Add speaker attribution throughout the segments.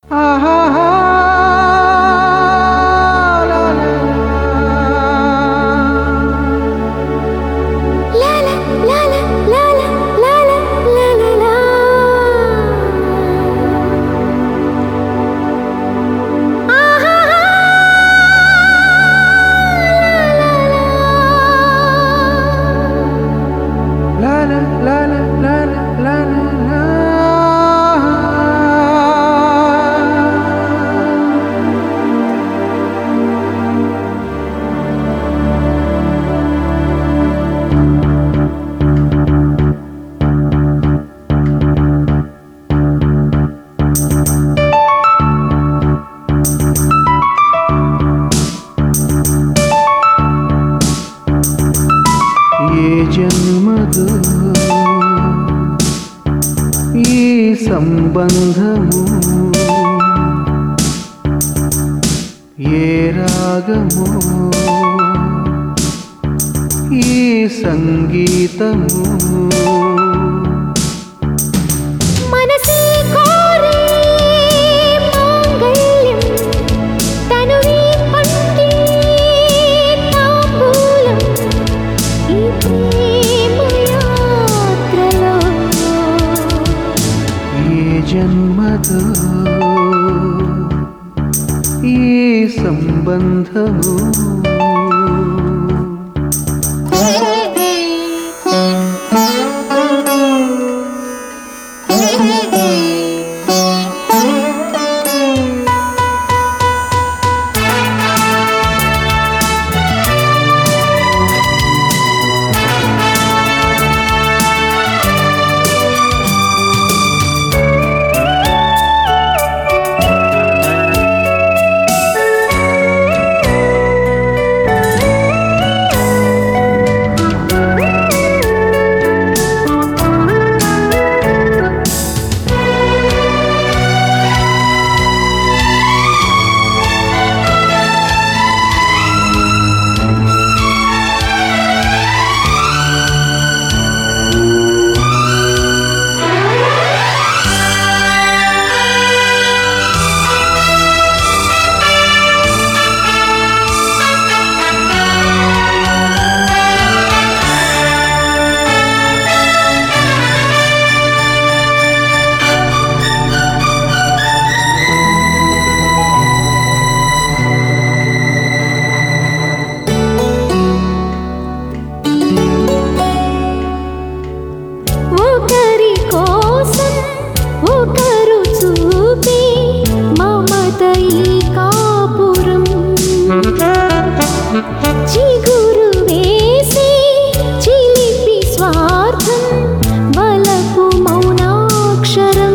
Speaker 1: ఏ జన్మదు ఈ సంబంధము ఏ రాగము ఈ సంగీతము
Speaker 2: మనసే కోరే మాంగళ్యం తనువే పండే తాంబూలం ఈ ప్రేమ యాత్రలో
Speaker 1: ఏ జన్మదు ఈ సంబంధము
Speaker 2: ఒకరి కోసం ఒకరు చూపే మమత ఈ కాపురం చిగురు వేసి చిలిపి స్వార్థం బలపు మౌనాక్షరం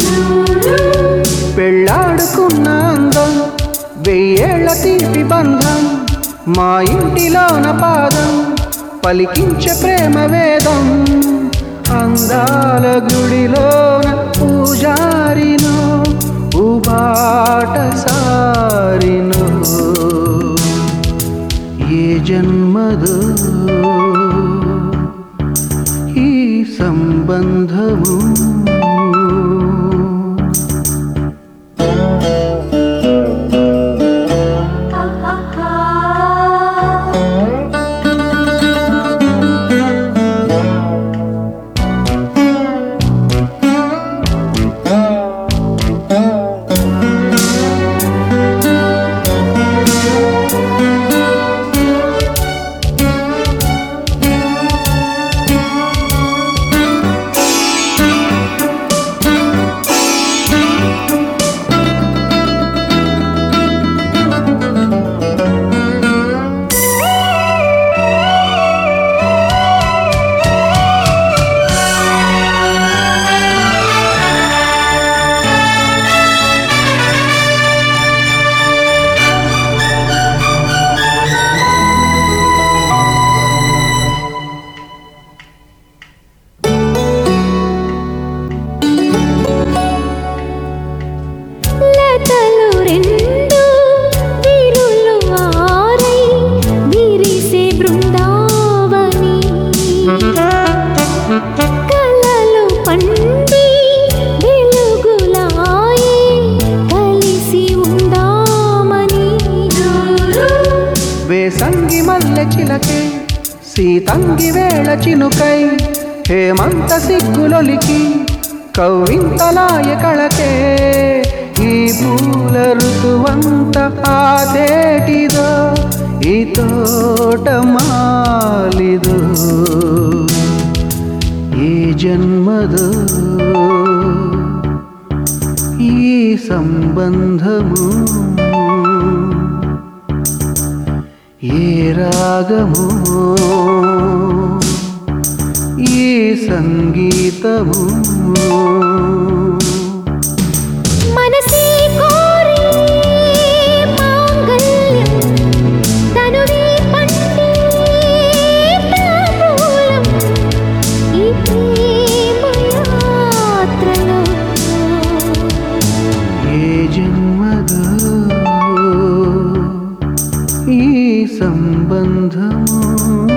Speaker 1: పెళ్ళాడుకున్న అందం వెయ్యేళ్ల తీపి బంధం మా ఇంటిలోన పాదం పలికించే ప్రేమ వేదం అందాల గుడిలోన పూజారినో ఉబాట సారినో ఏ జన్మదో ఈ సంబంధము సీతంగి వేళ చినుకై హేమంత సిగ్గులొలికి కవ్వింతలాయ కళకే ఈ పూల ఋతువంత ఆదేటిదో ఈ తోట మాలిదో ఈ జన్మదో ఈ సంబంధము ఏ రాగము ఈ సంగీతము
Speaker 2: మనసే కోరి మాంగల్యం తనువే పండే తాంబూలం ఈ ప్రేమ యాత్రలో
Speaker 1: ఏ జన్మదో ఈ సంబంధము